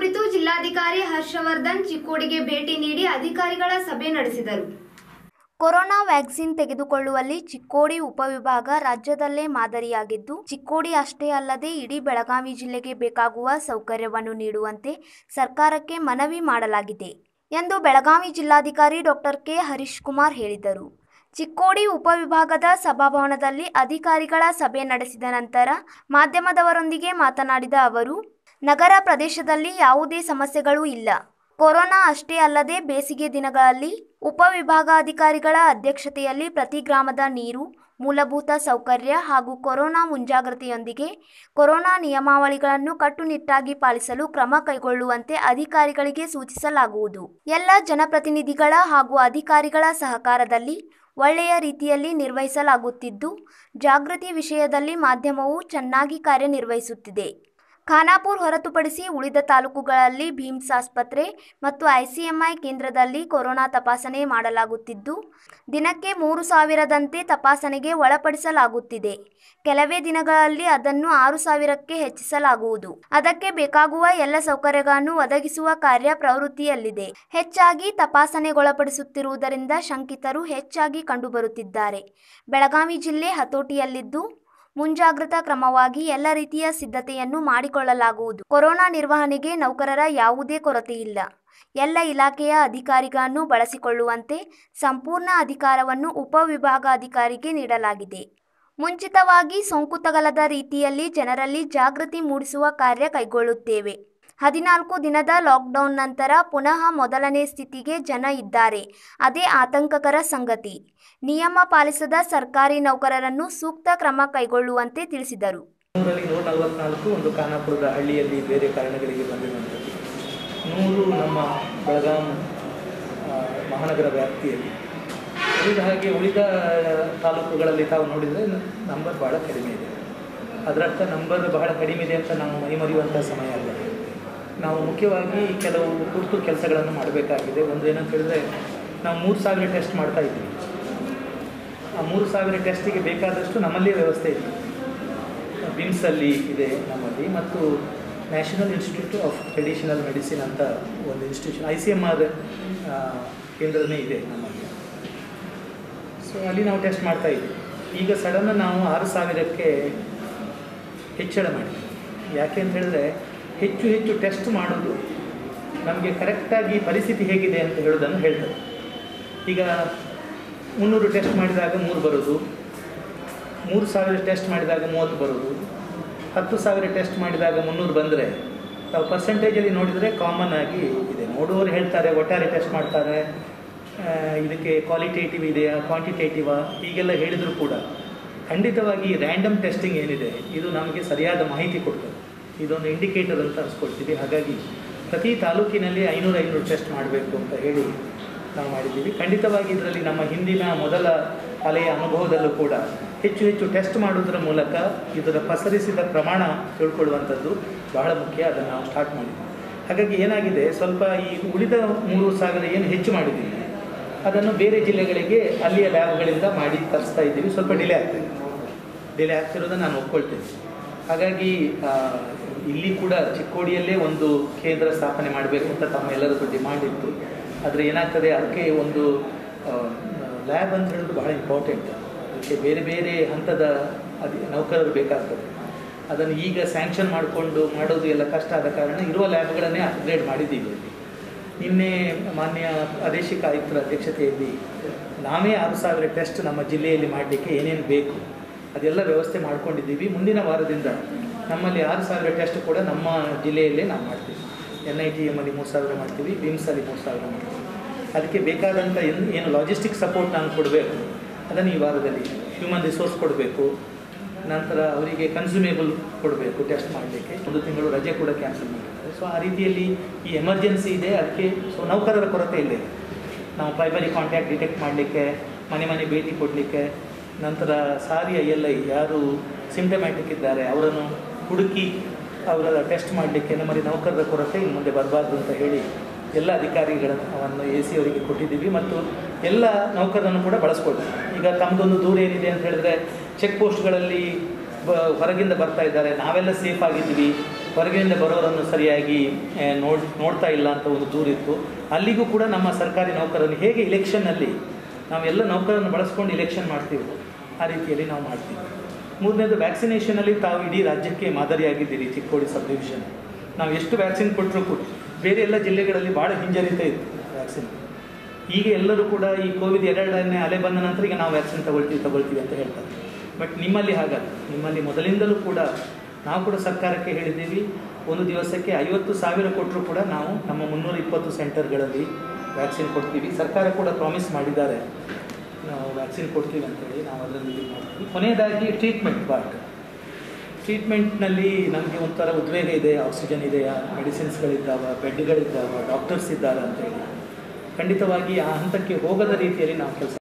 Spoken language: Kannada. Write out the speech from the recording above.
ಕುರಿತು ಜಿಲ್ಲಾಧಿಕಾರಿ ಹರ್ಷವರ್ಧನ್ ಚಿಕ್ಕೋಡಿಗೆ ಭೇಟಿ ನೀಡಿ ಅಧಿಕಾರಿಗಳ ಸಭೆ ನಡೆಸಿದರು ಕೊರೋನಾ ವ್ಯಾಕ್ಸಿನ್ ತೆಗೆದುಕೊಳ್ಳುವಲ್ಲಿ ಚಿಕ್ಕೋಡಿ ಉಪವಿಭಾಗ ರಾಜ್ಯದಲ್ಲೇ ಮಾದರಿಯಾಗಿದ್ದು ಚಿಕ್ಕೋಡಿ ಅಷ್ಟೇ ಅಲ್ಲದೆ ಇಡೀ ಬೆಳಗಾವಿ ಜಿಲ್ಲೆಗೆ ಬೇಕಾಗುವ ಸೌಕರ್ಯವನ್ನು ನೀಡುವಂತೆ ಸರ್ಕಾರಕ್ಕೆ ಮನವಿ ಮಾಡಲಾಗಿದೆ ಎಂದು ಬೆಳಗಾವಿ ಜಿಲ್ಲಾಧಿಕಾರಿ ಡಾಕ್ಟರ್ ಕೆ ಹರೀಶ್ ಕುಮಾರ್ ಹೇಳಿದರು ಚಿಕ್ಕೋಡಿ ಉಪವಿಭಾಗದ ಸಭಾಭವನದಲ್ಲಿ ಅಧಿಕಾರಿಗಳ ಸಭೆ ನಡೆಸಿದ ನಂತರ ಮಾಧ್ಯಮದವರೊಂದಿಗೆ ಮಾತನಾಡಿದ ಅವರು ನಗರ ಪ್ರದೇಶದಲ್ಲಿ ಯಾವುದೇ ಸಮಸ್ಯೆಗಳು ಇಲ್ಲ ಕೊರೋನಾ ಅಷ್ಟೇ ಅಲ್ಲದೆ ಬೇಸಿಗೆ ದಿನಗಳಲ್ಲಿ ಉಪವಿಭಾಗಾಧಿಕಾರಿಗಳ ಅಧ್ಯಕ್ಷತೆಯಲ್ಲಿ ಪ್ರತಿ ಗ್ರಾಮದ ನೀರು ಮೂಲಭೂತ ಸೌಕರ್ಯ ಹಾಗೂ ಕೊರೋನಾ ಮುಂಜಾಗ್ರತೆಯೊಂದಿಗೆ ಕೊರೋನಾ ನಿಯಮಾವಳಿಗಳನ್ನು ಕಟ್ಟುನಿಟ್ಟಾಗಿ ಪಾಲಿಸಲು ಕ್ರಮ ಕೈಗೊಳ್ಳುವಂತೆ ಅಧಿಕಾರಿಗಳಿಗೆ ಸೂಚಿಸಲಾಗುವುದು ಎಲ್ಲ ಜನಪ್ರತಿನಿಧಿಗಳ ಹಾಗೂ ಅಧಿಕಾರಿಗಳ ಸಹಕಾರದಲ್ಲಿ ಒಳ್ಳೆಯ ರೀತಿಯಲ್ಲಿ ನಿರ್ವಹಿಸಲಾಗುತ್ತಿದ್ದು ಜಾಗೃತಿ ವಿಷಯದಲ್ಲಿ ಮಾಧ್ಯಮವು ಚೆನ್ನಾಗಿ ಕಾರ್ಯನಿರ್ವಹಿಸುತ್ತಿದೆ ಖಾನಾಪುರ್ ಹೊರತುಪಡಿಸಿ ಉಳಿದ ತಾಲೂಕುಗಳಲ್ಲಿ ಭೀಮ್ಸ್ ಆಸ್ಪತ್ರೆ ಮತ್ತು ಐಸಿಎಂಐ ಕೇಂದ್ರದಲ್ಲಿ ಕೊರೋನಾ ತಪಾಸಣೆ ಮಾಡಲಾಗುತ್ತಿದ್ದು ದಿನಕ್ಕೆ ಮೂರು ಸಾವಿರದಂತೆ ತಪಾಸಣೆಗೆ ಒಳಪಡಿಸಲಾಗುತ್ತಿದೆ ಕೆಲವೇ ದಿನಗಳಲ್ಲಿ ಅದನ್ನು ಆರು ಸಾವಿರಕ್ಕೆ ಹೆಚ್ಚಿಸಲಾಗುವುದು ಅದಕ್ಕೆ ಬೇಕಾಗುವ ಎಲ್ಲ ಸೌಕರ್ಯಗಳನ್ನು ಒದಗಿಸುವ ಕಾರ್ಯ ಪ್ರವೃತ್ತಿಯಲ್ಲಿದೆ ಹೆಚ್ಚಾಗಿ ತಪಾಸಣೆಗೊಳಪಡಿಸುತ್ತಿರುವುದರಿಂದ ಶಂಕಿತರು ಹೆಚ್ಚಾಗಿ ಕಂಡುಬರುತ್ತಿದ್ದಾರೆ ಬೆಳಗಾವಿ ಜಿಲ್ಲೆ ಹತೋಟಿಯಲ್ಲಿದ್ದು ಮುಂಜಾಗ್ರತಾ ಕ್ರಮವಾಗಿ ಎಲ್ಲ ರೀತಿಯ ಸಿದ್ಧತೆಯನ್ನು ಮಾಡಿಕೊಳ್ಳಲಾಗುವುದು ಕೊರೋನಾ ನಿರ್ವಹಣೆಗೆ ನೌಕರರ ಯಾವುದೇ ಕೊರತೆಯಿಲ್ಲ ಎಲ್ಲ ಇಲಾಖೆಯ ಅಧಿಕಾರಿಗಳನ್ನು ಬಳಸಿಕೊಳ್ಳುವಂತೆ ಸಂಪೂರ್ಣ ಅಧಿಕಾರವನ್ನು ಉಪವಿಭಾಗಾಧಿಕಾರಿಗೆ ನೀಡಲಾಗಿದೆ ಮುಂಚಿತವಾಗಿ ಸೋಂಕು ತಗಲದ ರೀತಿಯಲ್ಲಿ ಜನರಲ್ಲಿ ಜಾಗೃತಿ ಮೂಡಿಸುವ ಕಾರ್ಯ ಕೈಗೊಳ್ಳುತ್ತೇವೆ ಹದಿನಾಲ್ಕು ದಿನದ ಲಾಕ್ಡೌನ್ ನಂತರ ಪುನಃ ಮೊದಲನೇ ಸ್ಥಿತಿಗೆ ಜನ ಇದ್ದಾರೆ ಅದೇ ಆತಂಕಕರ ಸಂಗತಿ ನಿಯಮ ಪಾಲಿಸದ ಸರ್ಕಾರಿ ನೌಕರರನ್ನು ಸೂಕ್ತ ಕ್ರಮ ಕೈಗೊಳ್ಳುವಂತೆ ತಿಳಿಸಿದರು ನೂರಲ್ಲಿ ನೂರ ನಲವತ್ನಾಲ್ಕು ಒಂದು ಖಾನಾಪುರದ ಹಳ್ಳಿಯಲ್ಲಿ ಬೇರೆ ಕಾರಣಗಳಿಗೆ ಬಂದಿರುವಂಥದ್ದು ನೂರು ನಮ್ಮ ಬೆಳಗಾಂ ಆ, ಮಹಾನಗರ ವ್ಯಾಪ್ತಿಯಲ್ಲಿ ಉಳಿದ ಹಾಗೆ ಉಳಿದ ತಾಲೂಕುಗಳಲ್ಲಿ ತಾವು ನೋಡಿದರೆ ನಂಬರ್ ಬಹಳ ಕಡಿಮೆ ಇದೆ ಅದರರ್ಥ ನಂಬರ್ ಬಹಳ ಕಡಿಮೆ ಇದೆ ಅಂತ ನಾವು ಮೈಮರೆಯುವಂಥ ಸಮಯ ಅಲ್ಲ ನಾವು ಮುಖ್ಯವಾಗಿ ಕೆಲವು ತುರ್ತು ಕೆಲಸಗಳನ್ನು ಮಾಡಬೇಕಾಗಿದೆ ಒಂದು ಏನಂತ ಹೇಳಿದ್ರೆ ನಾವು ಮೂರು ಸಾವಿರ ಟೆಸ್ಟ್ ಮಾಡ್ತಾ ಇದ್ದೀವಿ ಆ ಮೂರು ಸಾವಿರ ಟೆಸ್ಟಿಗೆ ಬೇಕಾದಷ್ಟು ನಮ್ಮಲ್ಲೇ ವ್ಯವಸ್ಥೆ ಇದೆ ಬಿಮ್ಸಲ್ಲಿ ಇದೆ ನಮ್ಮಲ್ಲಿ ಮತ್ತು national institute of traditional medicine ಅಂತ ಒಂದು institution I C M R ಕೇಂದ್ರನೇ ಇದೆ ನಮ್ಮಲ್ಲಿ ಸೊ ಅಲ್ಲಿ ನಾವು ಟೆಸ್ಟ್ ಮಾಡ್ತಾ ಇದ್ದೀವಿ ಈಗ ಸಡನ್ ನಾವು ಆರು ಸಾವಿರಕ್ಕೆ ಹೆಚ್ಚಳ ಮಾಡಿದ್ವಿ ಯಾಕೆ ಅಂತ ಹೇಳಿದ್ರೆ ಹೆಚ್ಚು ಹೆಚ್ಚು ಟೆಸ್ಟ್ ಮಾಡೋದು ನಮಗೆ ಕರೆಕ್ಟಾಗಿ ಪರಿಸ್ಥಿತಿ ಹೇಗಿದೆ ಅಂತ ಹೇಳೋದನ್ನು ಹೇಳ್ತದೆ ಈಗ ಮುನ್ನೂರು ಟೆಸ್ಟ್ ಮಾಡಿದಾಗ ಮೂರು ಬರೋದು ಮೂರು ಸಾವಿರ ಟೆಸ್ಟ್ ಮಾಡಿದಾಗ ಮೂವತ್ತು ಬರೋದು ಹತ್ತು ಸಾವಿರ ಟೆಸ್ಟ್ ಮಾಡಿದಾಗ ಮುನ್ನೂರು ಬಂದರೆ ತಾವು ಪರ್ಸೆಂಟೇಜಲ್ಲಿ ನೋಡಿದರೆ ಕಾಮನ್ ಆಗಿ ಇದೆ ನೋಡುವವರು ಹೇಳ್ತಾರೆ ಒಟ್ಟಾರೆ ಟೆಸ್ಟ್ ಮಾಡ್ತಾರೆ ಆ, ಇದಕ್ಕೆ ಕ್ವಾಲಿಟೇಟಿವ್ ಇದೆಯಾ ಕ್ವಾಂಟಿಟೇಟಿವಾ ಹೀಗೆಲ್ಲ ಹೇಳಿದರೂ ಕೂಡ ಖಂಡಿತವಾಗಿ ರ್ಯಾಂಡಮ್ ಟೆಸ್ಟಿಂಗ್ ಏನಿದೆ ಇದು ನಮಗೆ ಸರಿಯಾದ ಮಾಹಿತಿ ಕೊಡ್ತದೆ ಇದೊಂದು ಇಂಡಿಕೇಟರ್ ಅಂತ ಅನ್ಸ್ಕೊಳ್ತೀವಿ ಹಾಗಾಗಿ ಪ್ರತಿ ತಾಲೂಕಿನಲ್ಲಿ ಐನೂರು ಐನೂರು ಟೆಸ್ಟ್ ಮಾಡಬೇಕು ಅಂತ ಹೇಳಿ ನಾವು ಮಾಡಿದ್ದೀವಿ ಖಂಡಿತವಾಗಿ ಇದರಲ್ಲಿ ನಮ್ಮ ಹಿಂದಿನ ಮೊದಲ ಅಲೆಯ ಅನುಭವದಲ್ಲೂ ಕೂಡ ಹೆಚ್ಚು ಹೆಚ್ಚು ಟೆಸ್ಟ್ ಮಾಡೋದ್ರ ಮೂಲಕ ಇದರ ಪಸರಿಸಿದ ಪ್ರಮಾಣ ತಿಳ್ಕೊಳ್ಳುವಂಥದ್ದು ಬಹಳ ಮುಖ್ಯ ಅದನ್ನು ನಾವು ಸ್ಟಾರ್ಟ್ ಮಾಡಿದ್ವಿ ಹಾಗಾಗಿ ಏನಾಗಿದೆ ಸ್ವಲ್ಪ ಈ ಉಳಿದ ಮೂರು ಸಾವಿರ ಏನು ಹೆಚ್ಚು ಮಾಡಿದ್ದೀವಿ ಅದನ್ನು ಬೇರೆ ಜಿಲ್ಲೆಗಳಿಗೆ ಅಲ್ಲಿಯ ಲ್ಯಾಬ್ಗಳಿಂದ ಮಾಡಿ ತರಿಸ್ತಾ ಇದ್ದೀವಿ ಸ್ವಲ್ಪ ಡಿಲೇ ಆಗ್ತದೆ ಡಿಲೇ ಆಗ್ತಿರೋದನ್ನು ನಾನು ಒಪ್ಕೊಳ್ತೇನೆ ಹಾಗಾಗಿ ಆ, ಇಲ್ಲಿ ಕೂಡ ಚಿಕ್ಕೋಡಿಯಲ್ಲೇ ಒಂದು ಕೇಂದ್ರ ಸ್ಥಾಪನೆ ಮಾಡಬೇಕು ಅಂತ ತಮ್ಮೆಲ್ಲರದ್ದು ಡಿಮಾಂಡ್ ಇತ್ತು ಆದರೆ ಏನಾಗ್ತದೆ ಅದಕ್ಕೆ ಒಂದು ಲ್ಯಾಬ್ ಅಂತ ಹೇಳೋದು ಬಹಳ ಇಂಪಾರ್ಟೆಂಟ್ ಅದಕ್ಕೆ ಬೇರೆ ಬೇರೆ ಹಂತದ ಅದಿ ನೌಕರರು ಬೇಕಾಗ್ತದೆ ಅದನ್ನು ಈಗ ಸ್ಯಾಂಕ್ಷನ್ ಮಾಡಿಕೊಂಡು ಮಾಡೋದು ಎಲ್ಲ ಕಷ್ಟ ಆದ ಕಾರಣ ಇರುವ ಲ್ಯಾಬ್ಗಳನ್ನೇ ಅಪ್ಗ್ರೇಡ್ ಮಾಡಿದ್ದೀವಿ ಅಲ್ಲಿ ನಿನ್ನೆ ಮಾನ್ಯ ಪ್ರಾದೇಶಿಕ ಆಯುಕ್ತರ ಅಧ್ಯಕ್ಷತೆಯಲ್ಲಿ ನಾವೇ ಆರು ಸಾವಿರ ಟೆಸ್ಟ್ ನಮ್ಮ ಜಿಲ್ಲೆಯಲ್ಲಿ ಮಾಡಲಿಕ್ಕೆ ಏನೇನು ಬೇಕು ಅದೆಲ್ಲ ವ್ಯವಸ್ಥೆ ಮಾಡ್ಕೊಂಡಿದ್ದೀವಿ ಮುಂದಿನ ವಾರದಿಂದ ನಮ್ಮಲ್ಲಿ ಆರು ಸಾವಿರ ಟೆಸ್ಟ್ ಕೂಡ ನಮ್ಮ ಜಿಲ್ಲೆಯಲ್ಲೇ ನಾವು ಮಾಡ್ತೀವಿ ಎನ್ ಐ ಟಿ ಎಮ್ಮಲ್ಲಿ ಮೂರು ಸಾವಿರ ಮಾಡ್ತೀವಿ ಬಿಮ್ಸಲ್ಲಿ ಮೂರು ಸಾವಿರ ಮಾಡ್ತೀವಿ ಅದಕ್ಕೆ ಬೇಕಾದಂಥ ಏನು ಏನು ಲಾಜಿಸ್ಟಿಕ್ ಸಪೋರ್ಟ್ ನಾನು ಕೊಡಬೇಕು ಅದನ್ನು ಈ ವಾರದಲ್ಲಿ ಹ್ಯೂಮನ್ ರಿಸೋರ್ಸ್ ಕೊಡಬೇಕು ನಂತರ ಅವರಿಗೆ ಕನ್ಸ್ಯೂಮೇಬಲ್ ಕೊಡಬೇಕು ಟೆಸ್ಟ್ ಮಾಡಲಿಕ್ಕೆ ಒಂದು ತಿಂಗಳು ರಜೆ ಕೂಡ ಕ್ಯಾನ್ಸಲ್ ಮಾಡಿದ್ದಾರೆ ಸೊ ಆ ರೀತಿಯಲ್ಲಿ ಈ ಎಮರ್ಜೆನ್ಸಿ ಇದೆ ಅದಕ್ಕೆ ಸೊ ನೌಕರರ ಕೊರತೆ ಇಲ್ಲ ಈಗ. ನಾವು ಪ್ರೈಮರಿ ಕಾಂಟ್ಯಾಕ್ಟ್ ಡಿಟೆಕ್ಟ್ ಮಾಡಲಿಕ್ಕೆ ಮನೆ ಮನೆ ಭೇಟಿ ಕೊಡಲಿಕ್ಕೆ ನಂತರ ಸಾರಿ ಐ ಎಲ್ ಐ ಯಾರು ಸಿಂಟಮ್ಯಾಟಿಕ್ ಇದ್ದಾರೆ ಅವರನ್ನು ಹುಡುಕಿ ಅವರ ಟೆಸ್ಟ್ ಮಾಡಲಿಕ್ಕೆ ನಮ್ಮಲ್ಲಿ ನೌಕರರ ಕೊರತೆ ಇನ್ನು ಮುಂದೆ ಬರಬಾರ್ದು ಅಂತ ಹೇಳಿ ಎಲ್ಲ ಅಧಿಕಾರಿಗಳನ್ನು ಎ ಸಿ ಅವರಿಗೆ ಕೊಟ್ಟಿದ್ದೀವಿ ಮತ್ತು ಎಲ್ಲ ನೌಕರರನ್ನು ಕೂಡ ಬಳಸ್ಕೊಳ್ತೀವಿ ಈಗ ತಮ್ಮದೊಂದು ದೂರ ಏನಿದೆ ಅಂತ ಹೇಳಿದ್ರೆ ಚೆಕ್ ಪೋಸ್ಟ್ಗಳಲ್ಲಿ ಬ ಹೊರಗಿಂದ ಬರ್ತಾ ಇದ್ದಾರೆ ನಾವೆಲ್ಲ ಸೇಫ್ ಆಗಿದ್ವಿ ಹೊರಗಿನಿಂದ ಬರೋರನ್ನು ಸರಿಯಾಗಿ ಆ, ನೋಡ್ ನೋಡ್ತಾ ಇಲ್ಲ ಅಂತ ಒಂದು ದೂರಿತ್ತು ಅಲ್ಲಿಗೂ ಕೂಡ ನಮ್ಮ ಸರ್ಕಾರಿ ನೌಕರರು ಹೇಗೆ ಇಲೆಕ್ಷನ್ನಲ್ಲಿ ನಾವೆಲ್ಲ ನೌಕರನ್ನು ಬಳಸ್ಕೊಂಡು ಇಲೆಕ್ಷನ್ ಮಾಡ್ತೀವೋ ಆ ರೀತಿಯಲ್ಲಿ ನಾವು ಮಾಡ್ತೀವಿ ಮೂರನೇದು ವ್ಯಾಕ್ಸಿನೇಷನಲ್ಲಿ ತಾವು ಇಡೀ ರಾಜ್ಯಕ್ಕೆ ಮಾದರಿಯಾಗಿದ್ದೀರಿ ಚಿಕ್ಕೋಡಿ ಸಬ್ ಡಿವಿಷನ್ ನಾವು ಎಷ್ಟು ವ್ಯಾಕ್ಸಿನ್ ಕೊಟ್ಟರೂ ಕೂಡ ಬೇರೆ ಎಲ್ಲ ಜಿಲ್ಲೆಗಳಲ್ಲಿ ಭಾಳ ಹಿಂಜರಿತ ಇತ್ತು ವ್ಯಾಕ್ಸಿನ್ ಈಗ ಎಲ್ಲರೂ ಕೂಡ ಈ ಕೋವಿಡ್ ಎರಡನೇ ಅಲೆ ಬಂದ ನಂತರ ಈಗ ನಾವು ವ್ಯಾಕ್ಸಿನ್ ತಗೊಳ್ತೀವಿ ತಗೊಳ್ತೀವಿ ಅಂತ ಹೇಳ್ತಾರೆ ಬಟ್ ನಿಮ್ಮಲ್ಲಿ ಹಾಗಲ್ಲ ನಿಮ್ಮಲ್ಲಿ ಮೊದಲಿಂದಲೂ ಕೂಡ ನಾವು ಕೂಡ ಸರ್ಕಾರಕ್ಕೆ ಹೇಳಿದ್ದೀವಿ ಒಂದು ದಿವಸಕ್ಕೆ ಐವತ್ತು ಸಾವಿರ ಕೊಟ್ಟರು ಕೂಡ ನಾವು ನಮ್ಮ ಮುನ್ನೂರ ಇಪ್ಪತ್ತು ಸೆಂಟರ್ಗಳಲ್ಲಿ ವ್ಯಾಕ್ಸಿನ್ ಕೊಡ್ತೀವಿ ಸರ್ಕಾರ ಕೂಡ ಪ್ರಾಮಿಸ್ ಮಾಡಿದ್ದಾರೆ ನಾವು ವ್ಯಾಕ್ಸಿನ್ ಕೊಡ್ತೀವಿ ಅಂತೇಳಿ ನಾವು ಅದನ್ನು ಇದು ಮಾಡ್ತೀವಿ ಕೊನೆಯದಾಗಿ ಟ್ರೀಟ್ಮೆಂಟ್ ಪಾರ್ಟ್ ಟ್ರೀಟ್ಮೆಂಟ್ನಲ್ಲಿ ನಮಗೆ ಒಂಥರ ಉದ್ವೇಗ ಇದೆ ಆಕ್ಸಿಜನ್ ಇದೆಯಾ ಮೆಡಿಸಿನ್ಸ್ಗಳಿದ್ದಾವ ಬೆಡ್ಗಳಿದ್ದಾವ ಡಾಕ್ಟರ್ಸ್ ಇದ್ದಾರಾ ಅಂತೇಳಿ ಖಂಡಿತವಾಗಿ ಆ ಹಂತಕ್ಕೆ ಹೋಗದ ರೀತಿಯಲ್ಲಿ ನಾವು ಕೆಲಸ